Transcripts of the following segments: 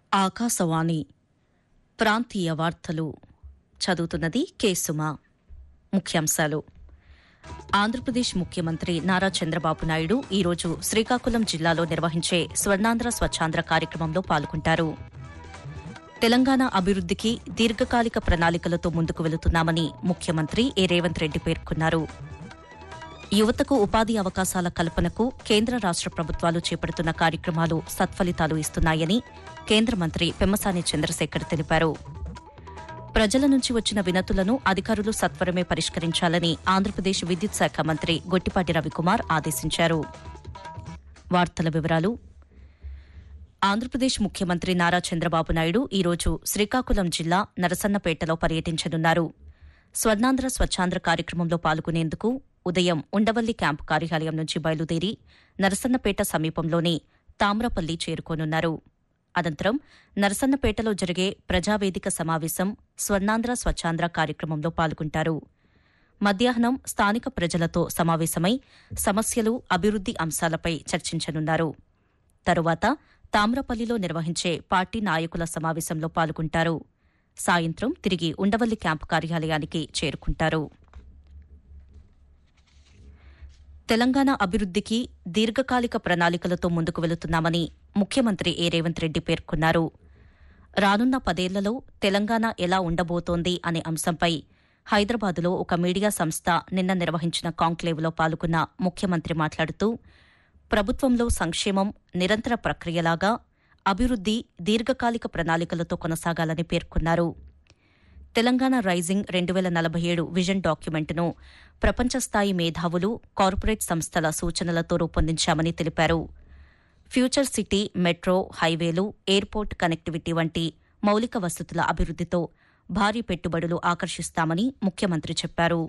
ఆకాశవాణి ప్రాంతీయ వార్తలు చదువుతున్నది కేసుమ ముఖ్యాంశాలు ఆంధ్రప్రదేశ్ ముఖ్యమంత్రి నారా చంద్రబాబు నాయుడు ఈరోజు శ్రీకాకుళం జిల్లాలో నిర్వహించే స్వర్ణాంధ్ర స్వచ్ఛాంధ్ర కార్యక్రమంలో పాల్గొంటారు తెలంగాణ అభివృద్దికి దీర్ఘకాలిక ప్రణాళికలతో ముందుకు వెళుతున్నామని ముఖ్యమంత్రి ఏ రేవంత్ రెడ్డి పేర్కొన్నారు యువతకు ఉపాధి అవకాశాల కల్పనకు కేంద్ర రాష్ట ప్రభుత్వాలు చేపడుతున్న కార్యక్రమాలు సత్ఫలితాలు ఇస్తున్నాయని కేంద్ర మంత్రి పెమ్మసాని చంద్రశేఖర్ తెలిపారు ప్రజల నుంచి వచ్చిన వినతులను అధికారులు సత్వరమే పరిష్కరించాలని ఆంధ్రప్రదేశ్ విద్యుత్ శాఖ మంత్రి గొట్టిపాటి రవికుమార్ ఆదేశించారు వార్తల వివరాలు ఆంధ్రప్రదేశ్ ముఖ్యమంత్రి నారా చంద్రబాబు నాయుడు ఈరోజు శ్రీకాకుళం జిల్లా నరసన్నపేటలో పర్యటించనున్నారు స్వర్ణాంధ్ర స్వచ్ఛాంధ్ర కార్యక్రమంలో పాల్గొనేందుకు ఉదయం ఉండవల్లి క్యాంపు కార్యాలయం నుంచి బయలుదేరి నరసన్నపేట సమీపంలోని తామ్రపల్లి చేరుకోనున్నారు అనంతరం నరసన్నపేటలో జరిగే ప్రజావేదిక సమావేశం స్వర్ణాంధ్ర స్వచ్ఛాంధ్ర కార్యక్రమంలో పాల్గొంటారు మధ్యాహ్నం స్థానిక ప్రజలతో సమావేశమై సమస్యలు అభివృద్ది అంశాలపై చర్చించనున్నారు తరువాత తామ్రపల్లిలో నిర్వహించే పార్టీ నాయకుల సమావేశంలో పాల్గొంటారు సాయంత్రం తిరిగి ఉండవల్లి క్యాంపు కార్యాలయానికి చేరుకుంటారు తెలంగాణ అభివృద్దికి దీర్ఘకాలిక ప్రణాళికలతో ముందుకు వెళుతున్నామని ముఖ్యమంత్రి ఏ రేవంత్ రెడ్డి పేర్కొన్నారు రానున్న పదేళ్లలో తెలంగాణ ఎలా ఉండబోతోంది అనే అంశంపై హైదరాబాదులో ఒక మీడియా సంస్థ నిన్న నిర్వహించిన కాంక్లేవ్లో పాల్గొన్న ముఖ్యమంత్రి మాట్లాడుతూ ప్రభుత్వంలో సంక్షేమం నిరంతర ప్రక్రియలాగా అభివృద్ది దీర్ఘకాలిక ప్రణాళికలతో కొనసాగాలని పేర్కొన్నారు తెలంగాణ రైజింగ్ రెండు వేల నలభై ఏడు విజన్ డాక్యుమెంట్ను ప్రపంచ స్థాయి మేధావులు కార్పొరేట్ సంస్థల సూచనలతో రూపొందించామని తెలిపారు ఫ్యూచర్ సిటీ మెట్రో హైవేలు ఎయిర్పోర్ట్ కనెక్టివిటీ వంటి మౌలిక వసతుల అభివృద్దితో భారీ పెట్టుబడులు ఆకర్షిస్తామని ముఖ్యమంత్రి చెప్పారు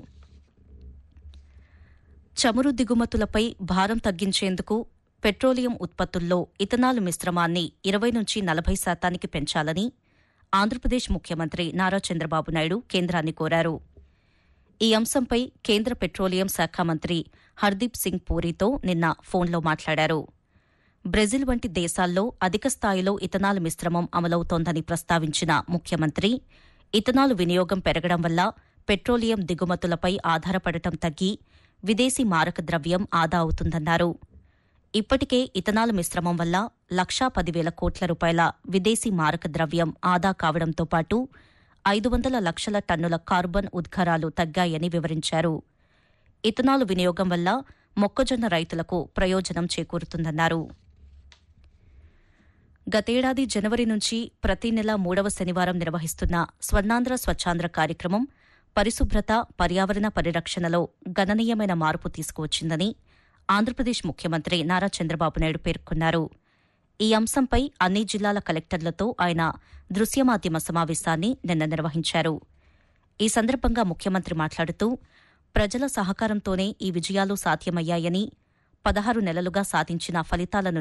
చమురు దిగుమతులపై భారం తగ్గించేందుకు పెట్రోలియం ఉత్పత్తుల్లో ఇథనాల్ మిశ్రమాన్ని ఇరవై నుంచి నలభై శాతానికి పెంచాలని ఆంధ్రప్రదేశ్ ముఖ్యమంత్రి నారా చంద్రబాబు నాయుడు కేంద్రాన్ని కోరారు ఈ అంశంపై కేంద్ర పెట్రోలియం శాఖ మంత్రి హర్దీప్ సింగ్ పూరితో నిన్న ఫోన్లో మాట్లాడారు బ్రెజిల్ వంటి దేశాల్లో అధిక స్థాయిలో ఇథనాల్ మిశ్రమం అమలవుతోందని ప్రస్తావించిన ముఖ్యమంత్రి ఇథనాల్ వినియోగం పెరగడం వల్ల పెట్రోలియం దిగుమతులపై ఆధారపడటం తగ్గి విదేశీ మారక ద్రవ్యం ఆదా అవుతుందన్నారు ఇప్పటికే ఇథనాల్ మిశ్రమం వల్ల లక్షా పదివేల కోట్ల రూపాయల విదేశీ మారక ద్రవ్యం ఆదా కావడంతో పాటు ఐదు వందల లక్షల టన్నుల కార్బన్ ఉద్గారాలు తగ్గాయని వివరించారు ఇథనాల్ వినియోగం వల్ల మొక్కజొన్న రైతులకు ప్రయోజనం చేకూరుతుందన్నారు గతేడాది జనవరి నుంచి ప్రతి నెల మూడవ శనివారం నిర్వహిస్తున్న స్వర్ణాంధ్ర స్వచ్ఛాంధ్ర కార్యక్రమం పరిశుభ్రత పర్యావరణ పరిరక్షణలో గణనీయమైన మార్పు తీసుకువచ్చిందని ఆంధ్రప్రదేశ్ ముఖ్యమంత్రి నారా చంద్రబాబు నాయుడు పేర్కొన్నారు ఈ అంశంపై అన్ని జిల్లాల కలెక్టర్లతో ఆయన దృశ్యమాధ్యమ సమావేశాన్ని నిన్న నిర్వహించారు ఈ సందర్భంగా ముఖ్యమంత్రి మాట్లాడుతూ ప్రజల సహకారంతోనే ఈ విజయాలు సాధ్యమయ్యాయని పదహారు నెలలుగా సాధించిన ఫలితాలను